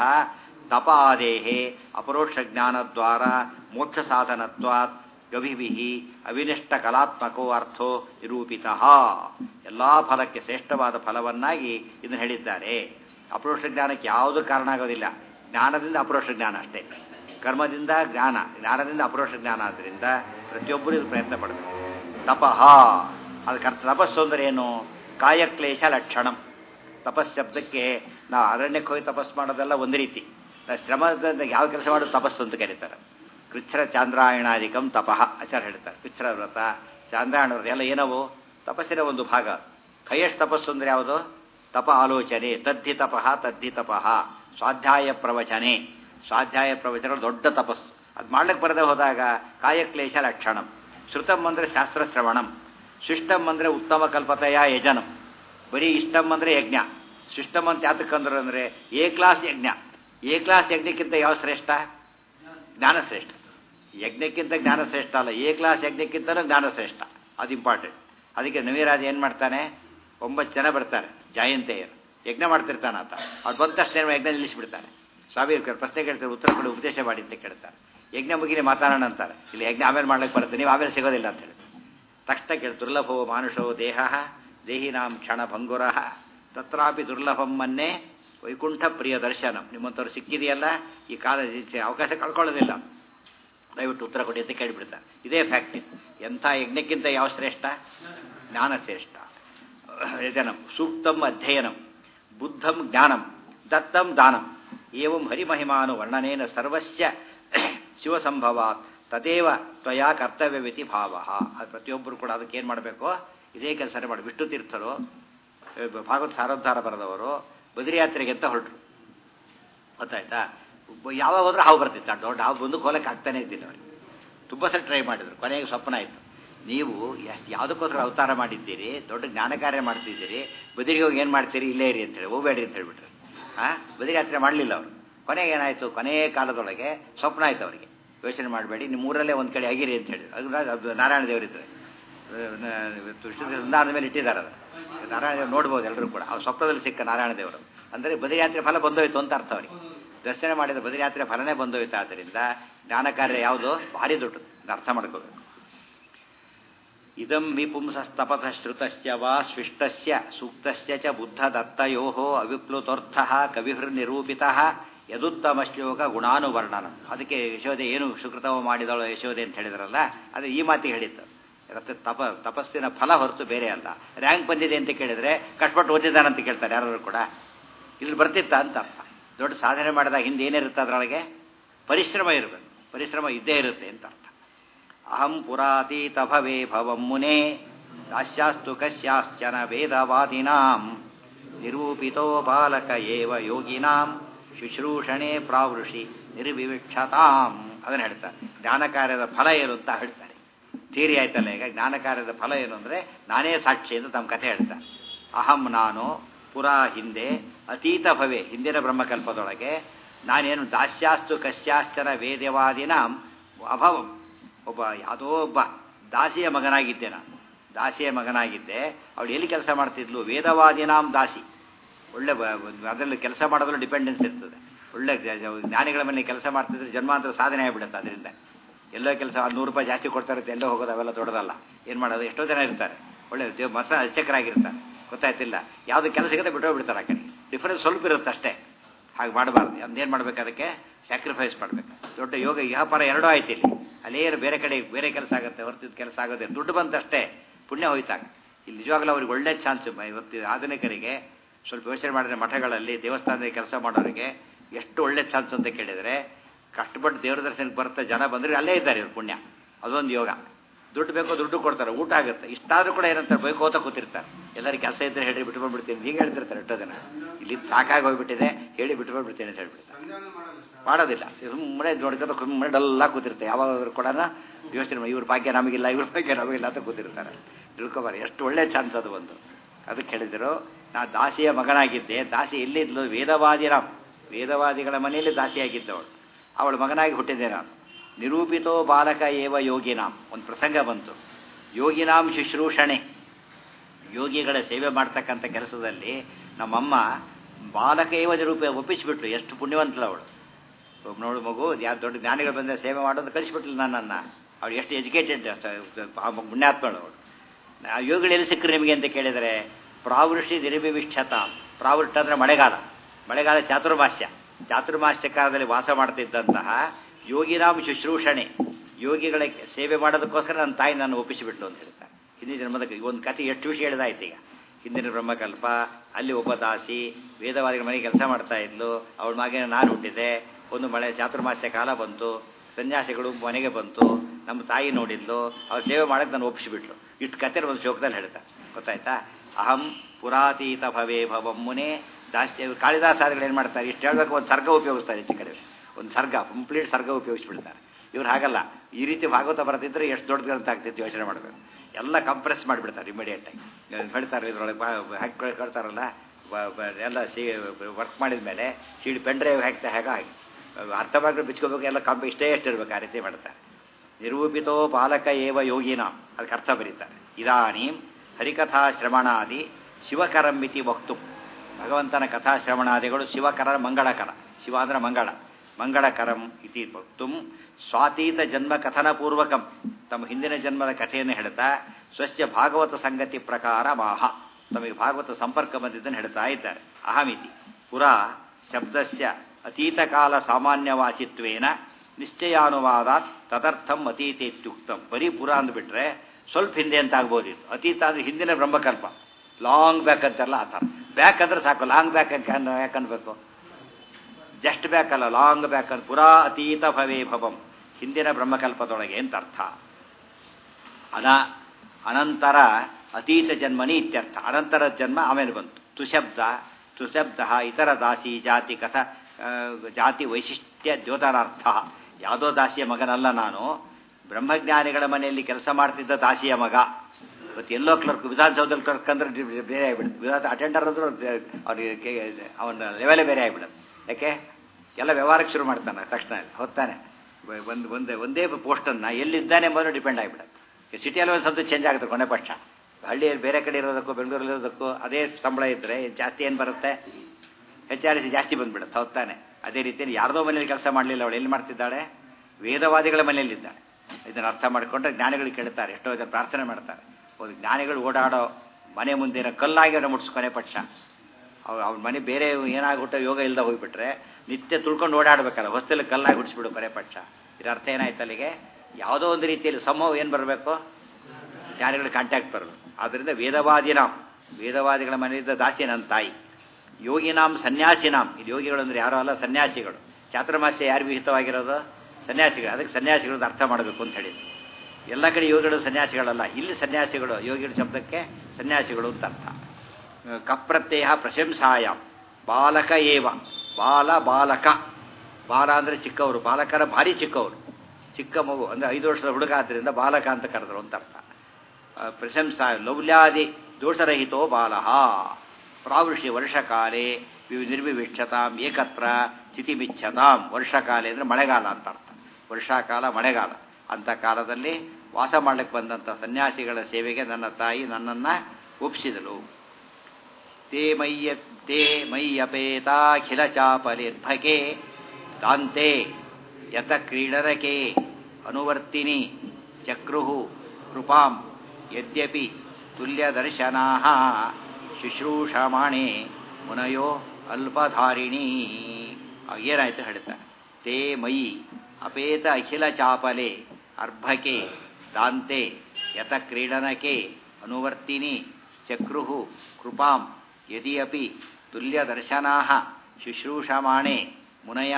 [SPEAKER 1] ತಪಾದೇಃ ಅಪರೋಕ್ಷ ಜ್ಞಾನದ್ವಾರ ಮೋಕ್ಷ ಸಾಧನತ್ವಾತ್ ಗವಿಭಿಃ ಅವಿನಿಷ್ಟ ಕಲಾತ್ಮಕೋ ಅರ್ಥೋ ನಿರೂಪಿತಃ ಎಲ್ಲಾ ಫಲಕ್ಕೆ ಶ್ರೇಷ್ಠವಾದ ಫಲವನ್ನಾಗಿ ಇದನ್ನು ಹೇಳಿದ್ದಾರೆ ಅಪರೋಕ್ಷ ಜ್ಞಾನಕ್ಕೆ ಯಾವುದೂ ಕಾರಣ ಆಗೋದಿಲ್ಲ ಜ್ಞಾನದಿಂದ ಅಪರೋಕ್ಷ ಜ್ಞಾನ ಅಷ್ಟೇ ಕರ್ಮದಿಂದ ಜ್ಞಾನ ಜ್ಞಾನದಿಂದ ಅಪರೋಕ್ಷ ಜ್ಞಾನ ಆದ್ದರಿಂದ ಪ್ರತಿಯೊಬ್ಬರು ಇದು ಪ್ರಯತ್ನ ಪಡಬೇಕು ತಪಃ ಅದಕ್ಕೆ ಅರ್ಥ ತಪಸ್ಸು ಅಂದ್ರೆ ಏನು ಕಾಯಕ್ಲೇಶ ಲಕ್ಷಣಂ ತಪಸ್ ಶಬ್ದಕ್ಕೆ ನಾವು ಅರಣ್ಯಕ್ಕೆ ಹೋಗಿ ತಪಸ್ ಮಾಡೋದೆಲ್ಲ ಒಂದು ರೀತಿ ನಾವು ಶ್ರಮದಿಂದ ಯಾವ ಕೆಲಸ ಮಾಡೋದು ತಪಸ್ಸು ಅಂತ ಕರೀತಾರೆ ಕೃಚ್ಛ್ರ ಚಾಂದ್ರಾಯಣಾಧಿಕಂ ತಪಃ ಆಚಾರ ಹೇಳ್ತಾರೆ ಕೃಚ್ಛ್ರ ವ್ರತ ಚಾಂದ್ರಾಯಣ ವ್ರತ ಎಲ್ಲ ಏನವು ತಪಸ್ಸಿನ ಒಂದು ಭಾಗ ಹೈಯೆಸ್ಟ್ ತಪಸ್ಸು ಅಂದ್ರೆ ಯಾವುದು ತಪ ಆಲೋಚನೆ ತದ್ಧಿ ತಪಃ ತದ್ಧಿ ತಪಃ ಸ್ವಾಧ್ಯಾಯ ಪ್ರವಚನೆ ಸ್ವಾಧ್ಯಾಯ ಪ್ರವಚನ ದೊಡ್ಡ ತಪಸ್ಸು ಅದು ಮಾಡ್ಲಿಕ್ಕೆ ಬರದೆ ಹೋದಾಗ ಕಾಯಕ್ಲೇಶ ಲಕ್ಷಣಂ ಶ್ರುತಂ ಅಂದರೆ ಶಾಸ್ತ್ರ ಶ್ರವಣಂ ಶಿಷ್ಟಂ ಅಂದರೆ ಉತ್ತಮ ಕಲ್ಪತೆಯ ಯಜನಂ ಬರೀ ಇಷ್ಟಂ ಅಂದರೆ ಯಜ್ಞ ಶಿಷ್ಟಂ ಅಂತ ಯಾತಕ್ಕಂದ್ರು ಅಂದರೆ ಎ ಕ್ಲಾಸ್ ಯಜ್ಞ ಎ ಕ್ಲಾಸ್ ಯಜ್ಞಕ್ಕಿಂತ ಯಾವ ಶ್ರೇಷ್ಠ ಜ್ಞಾನ ಶ್ರೇಷ್ಠ ಯಜ್ಞಕ್ಕಿಂತ ಜ್ಞಾನ ಶ್ರೇಷ್ಠ ಅಲ್ಲ ಎ ಕ್ಲಾಸ್ ಯಜ್ಞಕ್ಕಿಂತಲೂ ಜ್ಞಾನ ಶ್ರೇಷ್ಠ ಅದು ಇಂಪಾರ್ಟೆಂಟ್ ಅದಕ್ಕೆ ನವಿರಾಜ ಏನು ಮಾಡ್ತಾನೆ ಒಂಬತ್ತು ಜನ ಬರ್ತಾರೆ ಜಯಂತೆಯರು ಯಜ್ಞ ಮಾಡ್ತಿರ್ತಾನೆ ಆತ ಅವ್ರು ಬಂದ ತಕ್ಷಣ ಯಜ್ಞ ನಿಲ್ಲಿಸಿಬಿಡ್ತಾನೆ ಸ್ವಾಮಿ ಪ್ರಶ್ನೆ ಕೇಳ್ತಾರೆ ಉತ್ತರ ಕೊಡಿ ಉಪದೇಶ ಮಾಡಿ ಅಂತ ಕೇಳ್ತಾರೆ ಯಜ್ಞ ಮುಗಿಲಿ ಮಾತಾಡೋಣ ಅಂತಾರೆ ಇಲ್ಲಿ ಯಜ್ಞ ಆಮೇಲೆ ಮಾಡ್ಲಿಕ್ಕೆ ಬರುತ್ತೆ ನೀವು ಆಮೇಲೆ ಸಿಗೋದಿಲ್ಲ ಅಂತ ಹೇಳಿ ತಕ್ಷಣ ಕೇಳಿ ದುರ್ಲಭೋ ಮಾನುಷೋ ದೇಹ ದೇಹಿನಾಂ ಕ್ಷಣ ಭಂಗುರ ತತ್ರಾಪಿ ದುರ್ಲಭಂ ಮನ್ನೆ ವೈಕುಂಠ ಪ್ರಿಯ ದರ್ಶನ ನಿಮ್ಮಂಥವ್ರು ಸಿಕ್ಕಿದೆಯಲ್ಲ ಈ ಕಾಲ ಈ ಅವಕಾಶ ಕಳ್ಕೊಳ್ಳೋದಿಲ್ಲ ದಯವಿಟ್ಟು ಉತ್ತರ ಕೊಡಿ ಅಂತ ಕೇಳಿಬಿಡ್ತಾರೆ ಇದೇ ಫ್ಯಾಕ್ಟ್ ಎಂಥ ಯಜ್ಞಕ್ಕಿಂತ ಯಾವ ಶ್ರೇಷ್ಠ ಜ್ಞಾನ ಶ್ರೇಷ್ಠ ಯಜನಂ ಸೂಕ್ತಂ ಅಧ್ಯಯನಂ ಬುದ್ಧಂ ಜ್ಞಾನಂ ದತ್ತಂ ದಾನಂ ಏವಂ ಹರಿಮಹಿಮಾನು ವರ್ಣನೇನ ಸರ್ವಸ್ಯ ಶಿವಸಂಭವಾತ್ ತದೇವ ತ್ವಯಾ ಕರ್ತವ್ಯವಿತಿ ಭಾವ ಅದು ಪ್ರತಿಯೊಬ್ಬರು ಕೂಡ ಅದಕ್ಕೆ ಏನು ಮಾಡಬೇಕು ಇದೇ ಕೆಲಸನೇ ಮಾಡಿ ವಿಷ್ಣು ತೀರ್ಥರು ಭಾಗವತ ಸಾರೋದ್ಧಾರ ಬರೆದವರು ಬದ್ರಿ ಯಾತ್ರೆಗೆ ಅಂತ ಹೊರಟರು ಗೊತ್ತಾಯ್ತಾ ಒಬ್ಬ- ಯಾವಾಗ ಹೋದ್ರೆ ಹಾವು ಬರ್ತಿತ್ತು ಆ ದೊಡ್ಡ ಹಾವು ಬಂದು ಕೋಲಕ್ಕೆ ಆಗ್ತಾನೆ ಇದ್ದಿಲ್ಲ ಅವರಿಗೆ ತುಂಬ ಸಲ ಟ್ರೈ ಮಾಡಿದ್ರು ಕೊನೆಗೆ ಸ್ವಪ್ನ ಆಯಿತು ನೀವು ಎಷ್ಟು ಯಾವುದಕ್ಕೋಸ್ಕರ ಅವತಾರ ಮಾಡಿದ್ದೀರಿ ದೊಡ್ಡ ಜ್ಞಾನ ಕಾರ್ಯ ಮಾಡ್ತಿದ್ದೀರಿ ಬದಿರಿಗೆ ಹೋಗಿ ಏನು ಮಾಡ್ತೀರಿ ಇಲ್ಲೇ ಇರಿ ಅಂತೇಳಿ ಹೋಗಬೇಡ್ರಿ ಅಂತ ಹೇಳ್ಬಿಟ್ರು ಹಾಂ ಬದಿರಿ ಯಾತ್ರೆ ಮಾಡಲಿಲ್ಲ ಅವರು ಕೊನೆಗೆ ಏನಾಯಿತು ಕೊನೆಯ ಕಾಲದೊಳಗೆ ಸ್ವಪ್ನ ಆಯ್ತು ಅವರಿಗೆ ಯೋಚನೆ ಮಾಡಬೇಡಿ ನಿಮ್ಮ ಊರಲ್ಲೇ ಒಂದು ಕಡೆ ಆಗಿರಿ ಅಂತ ಹೇಳಿದ್ರು ಅದು ಅದು ನಾರಾಯಣ ದೇವರಿದ್ದಾರೆ ವೃಂದಾವನದ ಮೇಲೆ ಇಟ್ಟಿದ್ದಾರೆ ಅದು ನಾರಾಯಣ ದೇವರು ನೋಡ್ಬೋದು ಎಲ್ಲರೂ ಕೂಡ ಅವ್ರ ಸ್ವಪ್ನದಲ್ಲಿ ಸಿಕ್ಕ ನಾರಾಯಣ ದೇವರು ಅಂದರೆ ಬದಿರಿಯಾತ್ರೆ ಫಲ ಬಂದೋಯ್ತು ಅಂತ ಅರ್ಥ ಅವರಿಗೆ ದರ್ಶನ ಮಾಡಿದ ಬದಿರಿಯಾತ್ರೆ ಫಲನೇ ಬಂದೋಯ್ತು ಆದ್ದರಿಂದ ಜ್ಞಾನ ಕಾರ್ಯ ಯಾವುದು ಭಾರಿ ದೊಡ್ಡದು ಇದನ್ನ ಅರ್ಥ ಮಾಡ್ಕೋಬೇಕು ಇದಂ ವಿಪುಂಸಸ್ತಪಸ ಶ್ರುತಸ್ಯ ವಾ ಸ್ವಿಷ್ಟಸ್ಯ ಸೂಕ್ತಸ್ಯ ಚ ಬುದ್ಧದತ್ತಯೋ ಅವಿಪ್ಲುತೋರ್ಥ ಕವಿಹೃನಿರೂಪಿತಃ ಯದುತ್ತಮ ಶ್ಲೋಕ ಗುಣಾನುವರ್ಣನ ಅದಕ್ಕೆ ಯಶೋದೆ ಏನು ಸುಕೃತವ ಮಾಡಿದಳು ಯಶೋದೆ ಅಂತ ಹೇಳಿದ್ರಲ್ಲ ಅದು ಈ ಮಾತಿಗೆ ಹೇಳಿತ್ತು ರಥ ತಪ ತಪಸ್ಸಿನ ಫಲ ಹೊರತು ಬೇರೆ ಅಲ್ಲ ರ್ಯಾಂಕ್ ಬಂದಿದೆ ಅಂತ ಕೇಳಿದ್ರೆ ಕಷ್ಟಪಟ್ಟು ಓದಿದ್ದಾನಂತ ಕೇಳ್ತಾರೆ ಯಾರು ಕೂಡ ಇಲ್ಲಿ ಬರ್ತಿತ್ತ ಅಂತ ಅರ್ಥ ದೊಡ್ಡ ಸಾಧನೆ ಮಾಡಿದಾಗ ಹಿಂದೆ ಏನಿರುತ್ತೆ ಅದರೊಳಗೆ ಪರಿಶ್ರಮ ಇರಬೇಕು ಪರಿಶ್ರಮ ಇದ್ದೇ ಇರುತ್ತೆ ಅಂತ ಅರ್ಥ ಅಹಂ ಪುರಾತೀತ ಭವೇ ಭವಂ ಮುನೆ ದಾಸ್ಯಾಸ್ತು ಕಸ್ಯಾಶ್ಚನ ವೇದವಾದಿನಾಂ ನಿರೂಪಿತೋ ಬಾಲಕ ಏವ ಯೋಗಿನಾಂ ಶುಶ್ರೂಷಣೆ ಪ್ರಾವೃಷಿ ನಿರ್ವಿವಿಕ್ಷತಾಂ ಅದನ್ನು ಹೇಳ್ತಾರೆ ಜ್ಞಾನ ಕಾರ್ಯದ ಫಲ ಏನು ಅಂತ ಹೇಳ್ತಾರೆ ಥಿಯರಿ ಆಯ್ತಲ್ಲ ಈಗ ಜ್ಞಾನ ಕಾರ್ಯದ ಫಲ ಏನು ಅಂದರೆ ನಾನೇ ಸಾಕ್ಷಿ ಅಂತ ತಮ್ಮ ಕಥೆ ಹೇಳ್ತಾರೆ ಅಹಂ ನಾನು ಪುರಾ ಹಿಂದೆ ಅತೀತ ಭವೆ ಹಿಂದಿನ ಬ್ರಹ್ಮಕಲ್ಪದೊಳಗೆ ನಾನೇನು ದಾಸ್ಯಾಸ್ತು ಕಶ್ಯಾಶ್ಚನ ವೇದವಾದಿನ ಅಭವಂ ಒಬ್ಬ ಯಾವುದೋ ಒಬ್ಬ ದಾಸಿಯ ಮಗನಾಗಿದ್ದೆ ನಾನು ದಾಸಿಯ ಮಗನಾಗಿದ್ದೆ ಅವಳು ಎಲ್ಲಿ ಕೆಲಸ ಮಾಡ್ತಿದ್ಲು ವೇದವಾದಿನಾಂ ದಾಸಿ ಒಳ್ಳೆ ಅದರಲ್ಲಿ ಕೆಲಸ ಮಾಡೋದ್ರಲ್ಲಿ ಡಿಪೆಂಡೆನ್ಸ್ ಇರ್ತದೆ ಒಳ್ಳೆ ಜ್ಞಾನಿಗಳ ಮೇಲೆ ಕೆಲಸ ಮಾಡ್ತಿದ್ರೆ ಜನ್ಮಾಂತರ ಸಾಧನೆ ಆಗಿಬಿಡುತ್ತೆ ಅದರಿಂದ ಎಲ್ಲೋ ಕೆಲಸ ನೂರು ರೂಪಾಯಿ ಜಾಸ್ತಿ ಕೊಡ್ತಾ ಇರುತ್ತೆ ಎಲ್ಲೋ ಹೋಗೋದು ಅವೆಲ್ಲ ದೊಡ್ಡದಲ್ಲ ಏನು ಮಾಡೋದು ಎಷ್ಟೋ ಜನ ಇರ್ತಾರೆ ಒಳ್ಳೆ ದೇವ್ ಮಸ ಅರ್ಚಕರಾಗಿರ್ತಾರೆ ಗೊತ್ತಾಯ್ತಿಲ್ಲ ಯಾವುದು ಕೆಲಸ ಸಿಗುತ್ತೆ ಬಿಟ್ಟೋಗ್ಬಿಡ್ತಾರೆ ಆ ಕಡೆ ಡಿಫರೆನ್ಸ್ ಸ್ವಲ್ಪ ಇರುತ್ತೆ ಅಷ್ಟೇ ಹಾಗೆ ಮಾಡಬಾರ್ದು ಅಂದೇನು ಮಾಡ್ಬೇಕು ಅದಕ್ಕೆ ಸ್ಯಾಕ್ರಿಫೈಸ್ ಮಾಡಬೇಕು ದೊಡ್ಡ ಯೋಗ ವ್ಯಾಪಾರ ಎರಡೂ ಆಯ್ತು ಇಲ್ಲಿ ಅಲ್ಲೇನು ಬೇರೆ ಕಡೆ ಬೇರೆ ಕೆಲಸ ಆಗುತ್ತೆ ಹೊರತಿದ್ದ ಕೆಲಸ ಆಗೋದೆ ದುಡ್ಡು ಬಂತಷ್ಟೇ ಪುಣ್ಯ ಹೋಯ್ತಾಗ ಇಲ್ಲಿ ನಿಜವಾಗ್ಲೂ ಅವ್ರಿಗೆ ಒಳ್ಳೆ ಚಾನ್ಸ್ ಇವತ್ತು ಆಧುನಿಕರಿಗೆ ಸ್ವಲ್ಪ ಯೋಚನೆ ಮಾಡಿದ್ರೆ ಮಠಗಳಲ್ಲಿ ದೇವಸ್ಥಾನದಲ್ಲಿ ಕೆಲಸ ಮಾಡೋರಿಗೆ ಎಷ್ಟು ಒಳ್ಳೆ ಚಾನ್ಸ್ ಅಂತ ಕೇಳಿದರೆ ಕಷ್ಟಪಟ್ಟು ದೇವ್ರ ದರ್ಶನಕ್ಕೆ ಬರ್ತಾ ಜನ ಬಂದರೆ ಅಲ್ಲೇ ಇದ್ದಾರೆ ಇವ್ರು ಪುಣ್ಯ ಅದೊಂದು ಯೋಗ ದುಡ್ಡು ಬೇಕೋ ದುಡ್ಡು ಕೊಡ್ತಾರೆ ಊಟ ಆಗುತ್ತೆ ಇಷ್ಟಾದರೂ ಕೂಡ ಏನಂತಾರೆ ಬೈಕೋತ ಕೂತಿರ್ತಾರೆ ಎಲ್ಲರಿಗೆ ಕೆಲಸ ಇದ್ದರೆ ಹೇಳಿ ಬಿಟ್ಟು ಬಂದ್ಬಿಡ್ತೀನಿ ಹೀಗೆ ಹೇಳ್ತಿರ್ತಾರೆ ಎಷ್ಟೋ ಜನ ಇಲ್ಲಿ ಸಾಕಾಗಿ ಹೋಗ್ಬಿಟ್ಟಿದೆ ಹೇಳಿ ಬಿಟ್ಟು ಬಂದ್ಬಿಡ್ತೀನಿ ಅಂತ ಹೇಳ್ಬಿಡ್ತಾರೆ ಮಾಡೋದಿಲ್ಲ ಸುಮ್ಮನೆ ನೋಡ್ಕೊಂಡು ಸುಮ್ಮನೆ ಡಲ್ಲ ಕೂತಿರ್ತಾರೆ ಯಾವಾಗಾದ್ರೂ ಕೂಡ ಯೋಚನೆ ಮಾಡಿ ಇವ್ರ ಭಾಗ್ಯ ನಮಗಿಲ್ಲ ಇವ್ರ ಭಾಗ್ಯ ನಮಗಿಲ್ಲ ಅಂತ ಕೂತಿರ್ತಾರೆ ತಿಳ್ಕೊಬಾರಿ ಎಷ್ಟು ಒಳ್ಳೆ ಚಾನ್ಸ್ ಅದು ಒಂದು ಅದಕ್ಕೆ ಹೇಳಿದರು ನಾ ದಾಸಿಯ ಮಗನಾಗಿದ್ದೆ ದಾಸಿ ಎಲ್ಲಿದ್ಲು ವೇದವಾದಿರಾಮ್ ವೇದವಾದಿಗಳ ಮನೆಯಲ್ಲಿ ದಾಸಿಯಾಗಿದ್ದವಳು ಅವಳ ಮಗನಾಗಿ ಹುಟ್ಟಿದ್ದೆ ನಾನು ನಿರೂಪಿತೋ ಬಾಲಕ ಏವ ಯೋಗಿನಾಂ ಒಂದು ಪ್ರಸಂಗ ಬಂತು ಯೋಗಿನಾಂ ಶುಶ್ರೂಷಣೆ ಯೋಗಿಗಳ ಸೇವೆ ಮಾಡ್ತಕ್ಕಂಥ ಕೆಲಸದಲ್ಲಿ ನಮ್ಮಮ್ಮ ಬಾಲಕ ಏವ ನಿರೂಪ ಒಪ್ಪಿಸಿಬಿಟ್ಲು ಎಷ್ಟು ಪುಣ್ಯವಂತಳು ಅವಳು ನೋಡು ಮಗು ಯಾರು ದೊಡ್ಡ ಜ್ಞಾನಿಗಳು ಬಂದರೆ ಸೇವೆ ಮಾಡೋದು ಕಳಿಸ್ಬಿಟ್ಲು ನನ್ನನ್ನು ಅವಳು ಎಷ್ಟು ಎಜುಕೇಟೆಡ್ ಪುಣ್ಯಾತ್ಮಳು ಅವಳು ಯೋಗಿಗಳು ಎಲ್ಲಿ ಸಿಕ್ಕರು ನಿಮಗೆ ಅಂತ ಕೇಳಿದರೆ ಪ್ರಾವೃಷಿ ದಿರಿಭಿವಿಷ್ಠತ ಪ್ರಾವೃಷ್ಟ ಅಂದರೆ ಮಳೆಗಾಲ ಮಳೆಗಾಲ ಚಾತುರ್ಮಾಸ್ಯ ಚಾತುರ್ಮಾಸ್ಯ ಕಾಲದಲ್ಲಿ ವಾಸ ಮಾಡ್ತಿದ್ದಂತಹ ಯೋಗಿನಾಮ್ ಶುಶ್ರೂಷಣೆ ಯೋಗಿಗಳ ಸೇವೆ ಮಾಡೋದಕ್ಕೋಸ್ಕರ ನನ್ನ ತಾಯಿ ನಾನು ಒಪ್ಪಿಸಿಬಿಟ್ಲು ಅಂತ ಹೇಳ್ತಾರೆ ಹಿಂದಿನ ಜನ್ಮದ ಒಂದು ಕತೆ ಎಷ್ಟು ವಿಷಯ ಹೇಳಿದಾಯ್ತು ಈಗ ಹಿಂದಿನ ಬ್ರಹ್ಮಕಲ್ಪ ಅಲ್ಲಿ ಒಬ್ಬ ದಾಸಿ ವೇದವಾದಿಗಳ ಮನೆಗೆ ಕೆಲಸ ಮಾಡ್ತಾ ಇದ್ಲು ಅವಳ ಮಗನ ನಾನು ಹುಟ್ಟಿದೆ ಒಂದು ಮಳೆ ಚಾತುರ್ಮಾಸ್ಯ ಕಾಲ ಬಂತು ಸನ್ಯಾಸಿಗಳು ಮನೆಗೆ ಬಂತು ನಮ್ಮ ತಾಯಿ ನೋಡಿದ್ಲು ಅವ್ರು ಸೇವೆ ಮಾಡಕ್ಕೆ ನಾನು ಒಪ್ಪಿಸಿಬಿಟ್ಲು ಇಷ್ಟು ಕತೆ ಒಂದು ಶ್ಲೋಕದಲ್ಲಿ ಹೇಳ್ತಾರೆ ಗೊತ್ತಾಯ್ತಾ ಅಹಂ ಪುರಾತೀತ ಭವೇ ಭವಂ ಮುನೆ ದಾಸ್ಯ ಕಾಳಿದಾಸಾದಿಗಳು ಏನು ಮಾಡ್ತಾರೆ ಇಷ್ಟು ಹೇಳಬೇಕು ಒಂದು ಸರ್ಗ ಉಪಯೋಗಿಸ್ತಾರೆ ಹೆಚ್ಚು ಕಡೆ ಒಂದು ಸರ್ಗ ಕಂಪ್ಲೀಟ್ ಸರ್ಗ ಉಪಯೋಗಿಸ್ಬಿಡ್ತಾರೆ ಇವ್ರು ಹಾಗಲ್ಲ ಈ ರೀತಿ ಭಾಗವತ ಬರ್ತಿದ್ರೆ ಎಷ್ಟು ದೊಡ್ಡ ಗ್ರಂಥ ಆಗ್ತಿತ್ತು ಯೋಚನೆ ಮಾಡಬೇಕು ಎಲ್ಲ ಕಂಪ್ರೆಸ್ ಮಾಡಿಬಿಡ್ತಾರೆ ಇಮಿಡಿಯೇಟಾಗಿ ಹೇಳ್ತಾರೆ ಇದ್ರೊಳಗೆ ಹಾಕಿ ಕಳ್ತಾರಲ್ಲ ಎಲ್ಲ ಸಿ ವರ್ಕ್ ಮಾಡಿದ ಮೇಲೆ ಸೀಡ್ ಪೆನ್ ಡ್ರೈವ್ ಹಾಕ್ತಾ ಹೇಗ ಹಾಗೆ ಅರ್ಥ ಮಾಡಿ ಬಿಚ್ಕೋಬೇಕು ಎಲ್ಲ ಕಂಪ್ ಇಷ್ಟೇ ಎಷ್ಟು ಇರಬೇಕು ಆ ರೀತಿ ಮಾಡ್ತಾರೆ ನಿರೂಪಿತೋ ಬಾಲಕ ಏವ ಯೋಗಿನ ಅದಕ್ಕೆ ಅರ್ಥ ಬರೀತಾರೆ ಇದಾನಿ ಹರಿಕಥಾ ಶ್ರವಣಾದಿ ಶಿವಕರಂಬಿತಿ ವಕ್ತು ಭಗವಂತನ ಕಥಾಶ್ರವಣಾದಿಗಳು ಶಿವಕರ ಮಂಗಳಕರ ಶಿವ ಅಂದ್ರೆ ಮಂಗಳ ಮಂಗಳಕರಂ ಇತಿ ವಕ್ತು ಸ್ವಾತೀತ ಜನ್ಮ ಕಥನಪೂರ್ವಕಂ ತಮ್ಮ ಹಿಂದಿನ ಜನ್ಮದ ಕಥೆಯನ್ನು ಹೇಳ್ತಾ ಸ್ವಸ್ಯ ಭಾಗವತ ಸಂಗತಿ ಪ್ರಕಾರ ಮಾಹ ತಮಗೆ ಭಾಗವತ ಸಂಪರ್ಕ ಬಂದಿದ್ದನ್ನು ಹೇಳ್ತಾ ಇದ್ದಾರೆ ಅಹಮಿತಿ ಪುರಾ ಶಬ್ದಸ್ಯ ಅತೀತಕಾಲ ಸಾಮಾನ್ಯವಾಚಿತ್ವೇನ ನಿಶ್ಚಯಾನುವಾದಾತ್ ತದರ್ಥಂ ಅತೀತ ಇತ್ಯುಕ್ತಂ ಬರೀ ಪುರ ಅಂದ್ಬಿಟ್ರೆ ಸ್ವಲ್ಪ ಹಿಂದೆ ಅಂತ ಆಗ್ಬೋದಿತ್ತು ಅತೀತ ಅಂದ್ರೆ ಹಿಂದಿನ ಬ್ರಹ್ಮಕಲ್ಪ ಲಾಂಗ್ ಬ್ಯಾಕ್ ಅಂತಾರಲ್ಲ ಆ ಥರ ಬ್ಯಾಕ್ ಅಂದ್ರೆ ಸಾಕು ಲಾಂಗ್ ಬ್ಯಾಕ್ ಯಾಕೆ ಅನ್ಬೇಕು ಜಸ್ಟ್ ಬ್ಯಾಕ್ ಅಲ್ಲ ಲಾಂಗ್ ಬ್ಯಾಕ್ ಅಂತ ಪುರಾ ಅತೀತ ಭವೇ ಭವಂ ಹಿಂದಿನ ಬ್ರಹ್ಮಕಲ್ಪದೊಳಗೆ ಅಂತ ಅರ್ಥ ಅನ ಅನಂತರ ಅತೀತ ಜನ್ಮನಿ ಇತ್ಯರ್ಥ ಅನಂತರ ಜನ್ಮ ಆಮೇಲೆ ಬಂತು ತುಶಬ್ದ ತುಶಬ್ದ ಇತರ ದಾಸಿ ಜಾತಿ ಕಥ ಆ, ಜಾತಿ ವೈಶಿಷ್ಟ್ಯ ದ್ಯೋತನಾರ್ಥ ಯಾವುದೋ ದಾಸಿಯ ಮಗನಲ್ಲ ನಾನು ಬ್ರಹ್ಮಜ್ಞಾನಿಗಳ ಮನೆಯಲ್ಲಿ ಕೆಲಸ ಮಾಡ್ತಿದ್ದ ದಾಸಿಯ ಮಗ ಇವತ್ತು ಎಲ್ಲೋ ಕ್ಲರ್ಕ್ ವಿಧಾನಸೌಧದಲ್ಲಿ ಕ್ಲರ್ಕ್ ಅಂದ್ರೆ ಡಿ- ಬೇರೆ ಆಗ್ಬಿಡುತ್ತೆ ವಿಧಾನ ಅಟೆಂಡರ್ ಅಂದ್ರೂ ಅವ್ರಿಗೆ ಅವನ ಲೆವೆಲೇ ಬೇರೆ ಆಗ್ಬಿಡುತ್ತೆ ಯಾಕೆ ಎಲ್ಲ ವ್ಯವಹಾರಕ್ಕೆ ಶುರು ಮಾಡ್ತಾನೆ ತಕ್ಷಣ ಹೊತ್ತಾನೆ ಒಂದು ಒಂದೇ ಒಂದೇ ಪೋಸ್ಟನ್ನು ಎಲ್ಲಿದ್ದಾನೆ ಎಂಬುದು ಡಿಪೆಂಡ್ ಆಗಿಬಿಡುತ್ತೆ ಸಿಟಿಯಲ್ಲಿ ಒಂದು ಸ್ವಲ್ಪ ಚೇಂಜ್ ಆಗುತ್ತೆ ಕೊನೆ ಪಕ್ಷ ಹಳ್ಳಿಯಲ್ಲಿ ಬೇರೆ ಕಡೆ ಇರೋದಕ್ಕೂ ಬೆಂಗಳೂರಲ್ಲಿ ಇರೋದಕ್ಕೂ ಅದೇ ಸಂಬಳ ಇದ್ದರೆ ಜಾಸ್ತಿ ಏನು ಬರುತ್ತೆ ಹೆಚ್ಚಾರಿಸಿ ಜಾಸ್ತಿ ಬಂದ್ಬಿಡುತ್ತೆ ಹೊತ್ತಾನೆ ಅದೇ ರೀತಿಯಲ್ಲಿ ಯಾರ್ದೋ ಮನೇಲಿ ಕೆಲಸ ಮಾಡಲಿಲ್ಲ ಅವಳು ಎಲ್ಲಿ ಮಾಡ್ತಿದ್ದಾಳೆ ವೇದವಾದಿಗಳ ಮನೆಯಲ್ಲಿದ್ದಾಳೆ ಇದನ್ನು ಅರ್ಥ ಮಾಡಿಕೊಂಡ್ರೆ ಜ್ಞಾನಿಗಳು ಕೇಳ್ತಾರೆ ಎಷ್ಟೋ ಜನ ಪ್ರಾರ್ಥನೆ ಮಾಡ್ತಾರೆ ಒಂದು ಜ್ಞಾನಿಗಳು ಓಡಾಡೋ ಮನೆ ಮುಂದಿನ ಕಲ್ಲಾಗಿ ಅವನು ಮುಟ್ಸ್ಕೊನೆ ಪಕ್ಷ ಅವ್ರ ಅವ್ರ ಮನೆ ಬೇರೆ ಏನಾಗ್ಬಿಟ್ಟು ಯೋಗ ಇಲ್ಲದೆ ಹೋಗ್ಬಿಟ್ರೆ ನಿತ್ಯ ತುಳ್ಕೊಂಡು ಓಡಾಡ್ಬೇಕಲ್ಲ ಹೊಸ್ತಲ್ಲಿ ಕಲ್ಲಾಗಿ ಹುಡ್ಸ್ಬಿಡು ಕೊನೆ ಪಕ್ಷ ಇದರ ಅರ್ಥ ಏನಾಯ್ತು ಅಲ್ಲಿಗೆ ಯಾವುದೋ ಒಂದು ರೀತಿಯಲ್ಲಿ ಸಮೂಹ ಏನು ಬರಬೇಕು ಜ್ಞಾನಿಗಳ ಕಾಂಟ್ಯಾಕ್ಟ್ ಬರಬೇಕು ಆದ್ದರಿಂದ ವೇದವಾದಿನಾಂ ವೇದವಾದಿಗಳ ಮನೆಯಿಂದ ದಾಸಿ ನನ್ನ ತಾಯಿ ಯೋಗಿನಾಂ ಸನ್ಯಾಸಿನಾಂ ಇದು ಯೋಗಿಗಳು ಅಂದ್ರೆ ಯಾರೋ ಅಲ್ಲ ಸನ್ಯಾಸಿಗಳು ಚಾತುರ್ಮಾಸ್ಯ ಯಾರು ವಿಹಿತವಾಗಿರೋದು ಸನ್ಯಾಸಿಗಳು ಅದಕ್ಕೆ ಸನ್ಯಾಸಿಗಳು ಅರ್ಥ ಮಾಡಬೇಕು ಅಂತ ಹೇಳಿ ಎಲ್ಲ ಕಡೆ ಯೋಗಿಗಳು ಸನ್ಯಾಸಿಗಳಲ್ಲ ಇಲ್ಲಿ ಸನ್ಯಾಸಿಗಳು ಯೋಗಿಗಳ ಶಬ್ದಕ್ಕೆ ಸನ್ಯಾಸಿಗಳು ಅಂತ ಅರ್ಥ ಕಪ್ರತ್ಯಯ ಪ್ರಶಂಸಾಯಾಮ್ ಬಾಲಕ ಏವ ಬಾಲ ಬಾಲಕ ಬಾಲ ಅಂದರೆ ಚಿಕ್ಕವರು ಬಾಲಕರ ಭಾರಿ ಚಿಕ್ಕವರು ಚಿಕ್ಕ ಮಗು ಅಂದರೆ ಐದು ವರ್ಷದ ಹುಡುಗ ಆದ್ದರಿಂದ ಬಾಲಕ ಅಂತ ಕರೆದ್ರು ಅಂತ ಅರ್ಥ ಆ, ಪ್ರಶಂಸಾ ಲೌಲ್ಯಾದಿ ದೋಷರಹಿತೋ ಬಾಲಃ ಪ್ರಾವೃಷ್ಯ ವರ್ಷಕಾಲೇ ವಿ- ನಿರ್ವಿವಿಕ್ಷತಾಂ ಏಕತ್ರ ಸ್ಥಿತಿಮಿಚ್ಛತಾಂ ವರ್ಷಕಾಲೆ ಅಂದರೆ ಮಳೆಗಾಲ ಅಂತ ಅರ್ಥ ವರ್ಷಾಕಾಲ ಮಳೆಗಾಲ ಅಂಥ ಕಾಲದಲ್ಲಿ ವಾಸ ಮಾಡಲಿಕ್ಕೆ ಬಂದಂಥ ಸನ್ಯಾಸಿಗಳ ಸೇವೆಗೆ ನನ್ನ ತಾಯಿ ನನ್ನನ್ನು ಒಪ್ಪಿಸಿದಳು ತೇ ಮಯ್ಯ ತೇ ಮಯ್ಯಪೇತಾಖಿಲ ಚಾಪಲಿರ್ಭಕೆ ಕಾಂತೆ ಯತ ಕ್ರೀಡರಕೆ ಅನುವರ್ತಿನಿ ಚಕ್ರುಹು ಕೃಪಾಂ ಯದ್ಯಪಿ ತುಲ್ಯದರ್ಶನಾ ಶುಶ್ರೂಷಮಾಣೆ ಮುನಯೋ ಅಲ್ಪಧಾರಿಣಿ ಆಗ ಏನಾಯ್ತು ಹೇಳ್ತಾ ತೇ ಮಯಿ ಅಪೇತ ಅಖಿಲ ಚಾಪಲೆ ಅರ್ಭಕೆ ದಾಂತೆ ಯತ ಕ್ರೀಡನಕೆ ಅನುವರ್ತಿನಿ ಚಕ್ರುಹು ಕೃಪಾಂ ಯದಿ ಅಪಿ ತುಲ್ಯದರ್ಶನಾ ಶುಶ್ರೂಷಮಾಣೆ ಮುನಯ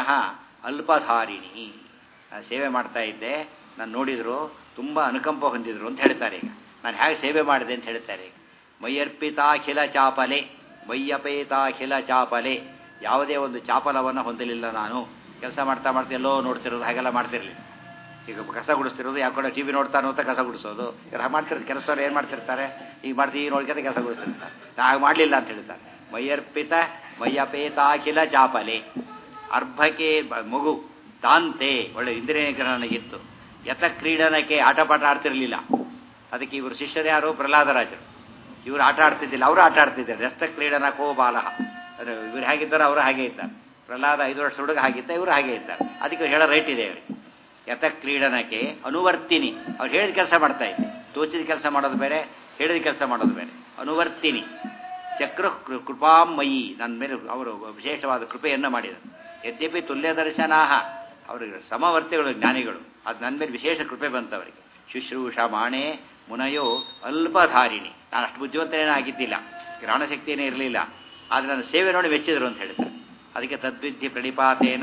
[SPEAKER 1] ಅಲ್ಪಧಾರಿಣಿ ನಾನು ಸೇವೆ ಮಾಡ್ತಾ ಇದ್ದೆ ನಾನು ನೋಡಿದ್ರು ತುಂಬ ಅನುಕಂಪ ಹೊಂದಿದ್ರು ಅಂತ ಹೇಳ್ತಾರೆ ಈಗ ನಾನು ಹೇಗೆ ಸೇವೆ ಮಾಡಿದೆ ಅಂತ ಹೇಳ್ತಾರೆ ಈಗ ಮೈಯರ್ಪಿತಾಖಿಲ ಚಾಪಲೆ ಮೈಯಪೇತಾಖಿಲ ಚಾಪಲೆ ಯಾವುದೇ ಒಂದು ಚಾಪಲವನ್ನು ಹೊಂದಲಿಲ್ಲ ನಾನು ಕೆಲಸ ಮಾಡ್ತಾ ಮಾಡ್ತಾ ಎಲ್ಲೋ ನೋಡ್ತಿರೋದು ಹಾಗೆಲ್ಲ ಮಾಡ್ತಿರ್ಲಿಲ್ಲ ಈಗ ಕಸ ಗುಡಿಸ್ತಿರೋದು ಯಾಕಂದ್ರೆ ಟಿ ವಿ ನೋಡ್ತಾನೋ ಅಂತ ಕಸ ಗುಡಿಸೋದು ಇವ್ರು ಮಾಡ್ತಿರೋ ಕೆಲಸದವ್ರು ಏನು ಮಾಡ್ತಿರ್ತಾರೆ ಈಗ ಮಾಡ್ತೀವಿ ಈಗ ನೋಡ್ಕೊಂಡು ಕಸ ಗುಡಿಸ್ತಿರ್ತಾರೆ ನಾ ಹಾಗೆ ಮಾಡಲಿಲ್ಲ ಅಂತ ಹೇಳ್ತಾರೆ ಮೈಯರ್ಪಿತ ಮಯ್ಯಪೇತಾಖಿಲ ಚಾಪಲೆ ಅರ್ಭಕೆ ಬ- ಮಗು ತಾಂತೆ ಒಳ್ಳೆ ಇಂದ್ರಿಯ ನಿಗ್ರಹ ನನಗಿತ್ತು ಯಥ ಕ್ರೀಡನಕ್ಕೆ ಆಟಪಾಠ ಆಡ್ತಿರ್ಲಿಲ್ಲ ಅದಕ್ಕೆ ಇವರು ಶಿಷ್ಯರು ಯಾರು ಪ್ರಹ್ಲಾದರಾಜರು ಇವರು ಆಟ ಆಡ್ತಿದ್ದಿಲ್ಲ ಅವರು ಆಟ ಆಡ್ತಿದ್ದಾರೆ ರಸ್ತ ಕ್ರೀಡನ ಕೋ ಬಾಲಹ ಅಂದ್ರೆ ಇವ್ರು ಹೇಗಿದ್ದಾರೆ ಅವರು ಹಾಗೆ ಇದ್ದಾರೆ ಪ್ರಹ್ಲಾದ ಐದು ವರ್ಷ ಹುಡುಗ ಹಾಗಿದ್ದ ಇವರು ಹಾಗೆ ಇದ್ದಾರೆ ಅದಕ್ಕೆ ಇವ್ರು ಹೇಳೋ ರೈಟ್ ಇದೆ ಅವರಿಗೆ ಯಥ ಕ್ರೀಡನಕ್ಕೆ ಅನುವರ್ತಿನಿ ಅವ್ರು ಹೇಳಿದ ಕೆಲಸ ಮಾಡ್ತಾ ಇದ್ದೆ ತೋಚಿದ ಕೆಲಸ ಮಾಡೋದು ಬೇರೆ ಹೇಳಿದ ಕೆಲಸ ಮಾಡೋದು ಬೇರೆ ಅನುವರ್ತಿನಿ ಚಕ್ರ ಕೃ- ಕೃಪಾಮಯಿ ನನ್ನ ಮೇಲೆ ಅವರು ವಿಶೇಷವಾದ ಕೃಪೆಯನ್ನು ಮಾಡಿದರು ಯದ್ಯಪಿ ತುಲ್ಯ ದರ್ಶನಾಹ ಅವರಿಗೆ ಸಮವರ್ತಿಗಳು ಜ್ಞಾನಿಗಳು ಅದು ನನ್ನ ಮೇಲೆ ವಿಶೇಷ ಕೃಪೆ ಬಂತವರಿಗೆ ಶುಶ್ರೂಷ ಮಾಣೆ ಮುನಯೋ ಅಲ್ಪಧಾರಿಣಿ ನಾನು ಅಷ್ಟು ಬುದ್ಧಿವಂತನೇನೂ ಆಗಿದ್ದಿಲ್ಲ ಗ್ರಹಣಶಕ್ತಿಯೇ ಇರಲಿಲ್ಲ ಆದರೆ ನನ್ನ ಸೇವೆ ನೋಡಿ ಮೆಚ್ಚಿದರು ಅಂತ ಹೇಳ್ತಾರೆ ಅದಕ್ಕೆ ತದ್ವಿಧಿ ಪ್ರಣಿಪಾತೇನ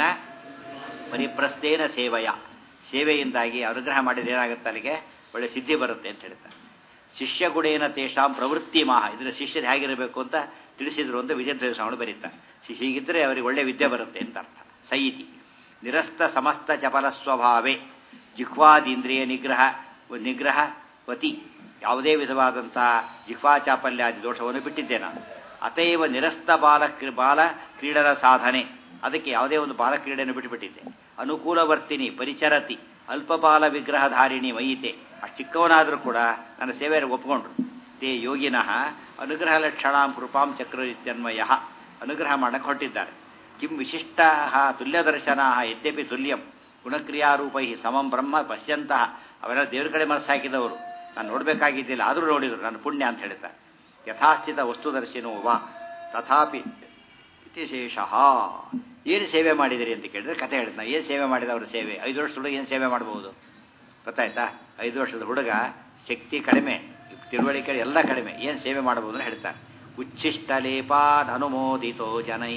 [SPEAKER 1] ಪರಿಪ್ರಸ್ಥೇನ ಸೇವೆಯ ಸೇವೆಯಿಂದಾಗಿ ಅನುಗ್ರಹ ಮಾಡಿದ ಏನಾಗುತ್ತೆ ಅಲ್ಲಿಗೆ ಒಳ್ಳೆ ಸಿದ್ಧಿ ಬರುತ್ತೆ ಅಂತ ಹೇಳ್ತಾರೆ ಶಿಷ್ಯ ಗುಡೇನ ತೇಷಾಂ ಪ್ರವೃತ್ತಿ ಮಾಹ ಇದರ ಶಿಷ್ಯರು ಹೇಗಿರಬೇಕು ಅಂತ ತಿಳಿಸಿದ್ರು ಅಂತ ವಿಜಯಧ್ವಜ ಸ್ವಾಮಿ ಬರೀತಾರೆ ಶಿ- ಹೀಗಿದ್ರೆ ಅವರಿಗೆ ಒಳ್ಳೆ ವಿದ್ಯೆ ಬರುತ್ತೆ ಅಂತ ಅರ್ಥ ಸೈತಿ ನಿರಸ್ತ ಸಮಸ್ತ ಚಪಲ ಸ್ವಭಾವೇ ಜಿಹ್ವಾದೀಂದ್ರಿಯ ನಿಗ್ರಹ ನಿಗ್ರಹವತಿ ಯಾವುದೇ ವಿಧವಾದಂಥ ಜಿಹ್ವಾ ಚಾಪಲ್ಯಾದಿ ದೋಷವನ್ನು ಬಿಟ್ಟಿದ್ದೆ ನಾನು ಅತೈವ ನಿರಸ್ತ ಬಾಲ ಕ್ರಿ- ಬಾಲ ಕ್ರೀಡನ ಸಾಧನೆ ಅದಕ್ಕೆ ಯಾವುದೇ ಒಂದು ಬಾಲ ಕ್ರೀಡೆಯನ್ನು ಬಿಟ್ಟುಬಿಟ್ಟಿದ್ದೆ ಅನುಕೂಲವರ್ತಿನಿ ಪರಿಚರತಿ ಅಲ್ಪಬಾಲ ವಿಗ್ರಹಧಾರಿಣಿ ಮಯಿತೆ ಅಷ್ಟು ಚಿಕ್ಕವನಾದರೂ ಕೂಡ ನನ್ನ ಸೇವೆಯನ್ನು ಒಪ್ಪಿಕೊಂಡ್ರು ತೇ ಯೋಗಿನಃ ಅನುಗ್ರಹ ಲಕ್ಷಣಾಂ ಕೃಪಾಂ ಚಕ್ರ ಇತ್ಯನ್ವಯ ಅನುಗ್ರಹ ಮಾಡಕ್ಕೆ ಹೊರಟಿದ್ದಾರೆ ಕಿಂ ವಿಶಿಷ್ಟ ತುಲ್ಯದರ್ಶನ ಯದ್ಯಪಿ ತುಲ್ಯಂ ಗುಣಕ್ರಿಯಾರೂಪೈ ಸಮಂ ಬ್ರಹ್ಮ ಪಶ್ಯಂತಹ ಅವೆಲ್ಲ ದೇವ್ರ ಕಡೆ ಮನಸ್ಸು ಹಾಕಿದವರು ನಾನು ನೋಡಬೇಕಾಗಿದ್ದಿಲ್ಲ ಆದರೂ ನೋಡಿದರು ನನ್ನ ಪುಣ್ಯ ಅಂತ ಹೇಳ್ತಾರೆ ಯಥಾಸ್ಥಿತ ವಸ್ತುದರ್ಶಿನೋ ವಾ ತಥಾಪಿ ಇತಿಶೇಷ ಏನು ಸೇವೆ ಮಾಡಿದಿರಿ ಅಂತ ಕೇಳಿದ್ರೆ ಕತೆ ಹೇಳಿದ್ನ ಏನು ಸೇವೆ ಮಾಡಿದ ಅವ್ರ ಸೇವೆ ಐದು ವರ್ಷದ ಹುಡುಗ ಏನು ಸೇವೆ ಮಾಡ್ಬೋದು ಗೊತ್ತಾಯ್ತಾ ಐದು ವರ್ಷದ ಹುಡುಗ ಶಕ್ತಿ ಕಡಿಮೆ ತಿಳುವಳಿಕೆ ಎಲ್ಲ ಕಡಿಮೆ ಏನು ಸೇವೆ ಮಾಡಬಹುದು ಅಂತ ಹೇಳ್ತಾರೆ ಉಚ್ಛಿಷ್ಟ ಲೇಪಾನ್ ಅನುಮೋದಿತೋ ಜನೈ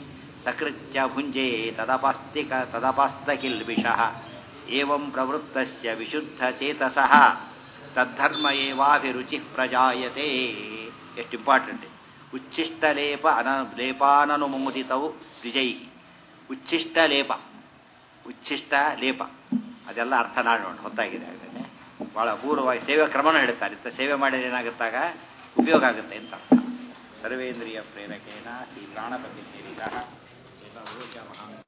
[SPEAKER 1] ಸಕೃತ್ಯ ಭುಂಜೆ ತದಪಾಸ್ತಿಕ ತದಪಾಸ್ತ ಕಿಲ್ಬಿಷಃ ಏವಂ ಪ್ರವೃತ್ತಸ್ಯ ವಿಶುದ್ಧ ಚೇತಸಃ ತದ್ಧರ್ಮ ಏವಾಭಿರುಚಿ ಪ್ರಜಾಯತೆ ಎಷ್ಟು ಇಂಪಾರ್ಟೆಂಟ್ ಉಚ್ಛಿಷ್ಟಲೇಪ ಅನ ಲೇಪಾನನುಮೋದಿತವು ದ್ವಿಜೈ ಉಚ್ಛಿಷ್ಟಲೇಪ ಉಚ್ಛಿಷ್ಟ ಲೇಪ ಅದೆಲ್ಲ ಅರ್ಥ ನಾಡೋಣ ಹೊತ್ತಾಗಿದೆ ಹಾಗಾದ್ರೆ ಭಾಳ ಅಪೂರ್ವವಾಗಿ ಸೇವೆ ಕ್ರಮನೂ ಹೇಳ್ತಾರೆ ಇಂಥ ಸೇವೆ ಮಾಡಿದ್ರೆ ಏನಾಗುತ್ತಾಗ ಉಪಯೋಗ ಆಗುತ್ತೆ ಅಂತ ಅರ್ಥ ಸರ್ವೇಂದ್ರಿಯ ಪ್ರೇರಕೇನ ಶ್ರೀ ಪ್ರಾಣಪತಿ ಸೇರಿದ